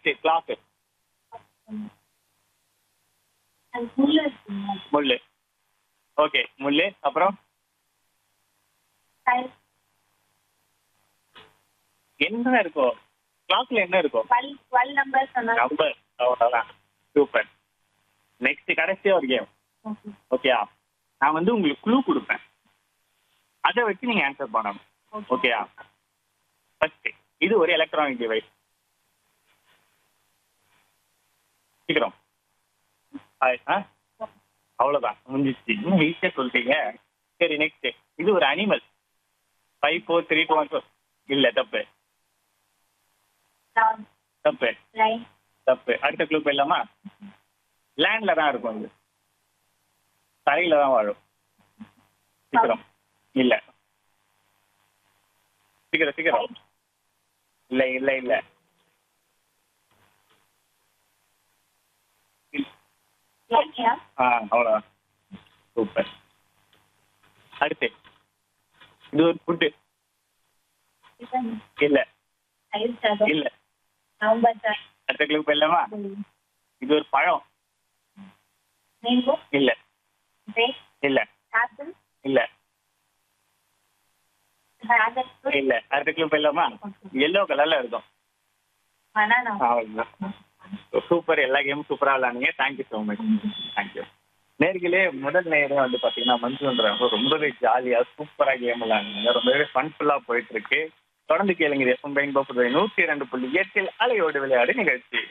Next clock அது முள்ளு இருக்குங்க முள்ளு ஓகே முள்ளு அப்புறம் கல் என்ன இருக்கும் கிளாக்ல என்ன இருக்கும் டுவெல் டுவெல் நம்பர் சொன்னா நம்பர் அவ்வளோதான் சூப்பர் நெக்ஸ்ட் கடைசியா ஒரு கேம் ஓகே ஓகேயா நான் வந்து உங்களுக்கு க்ளூ கொடுப்பேன் அதை வச்சு நீங்க ஆன்சர் பண்ணணும் ஓகேயா ஃபர்ஸ்ட் இது ஒரு எலக்ட்ரானிக் டிவைஸ் சீக்கிரம் ஆ- ஆ? அவ்வளவுதான் முடிஞ்சிச்சு இன்னும் ஈஸியா சொல்லிட்டீங்க சரி நெக்ஸ்ட் இது ஒரு animal five four three two one four இல்ல தப்பு டாக் தப்பு லைன் தப்பு அடுத்த க்ளூ போயிடலாமா லேண்ட்ல தான் இருக்கும் அது தரையில தான் வாழும் சீக்கிரம் இல்ல சீக்கிரம் சீக்கிரம் இல்ல இல்ல இல்ல லைன்யா ஆ அவ்வளவுதான் சூப்பர் அடுத்து இது ஒரு ஃபுட்டு இல்ல ஐஸ் டாக் இல்ல நவம்பர் டாக் அடுத்த க்ளூ போயிடலாமா இது ஒரு பழம் மேங்கோ இல்ல கிரேப் இல்ல ஆப்பிள் இல்ல டிராகன் ஃப்ரூட் இல்ல அடுத்த க்ளூ போயிடலாமா எல்லோ கலர்ல இருக்கும் பனானா அவ்வளவுதான் சூப்பர் எல்லா கேமும் சூப்பரா விளாடுங்க தேங்க்யூ ஸோ மச் தேங்க்யூ நேர்களே முதல் நேரம் வந்து பாத்தீங்கன்னா மஞ்சுன்றவங்க ரொம்பவே ஜாலியா சூப்பரா கேம் விளாடுங்க ரொம்பவே ஃபன்ஃபுல்லா போயிட்டு இருக்கு தொடர்ந்து கேளுங்க எஃப்எம் பெயின் நூத்தி இரண்டு புள்ளி எட்டில் அலையோடு விளையாடு நிகழ்ச்சி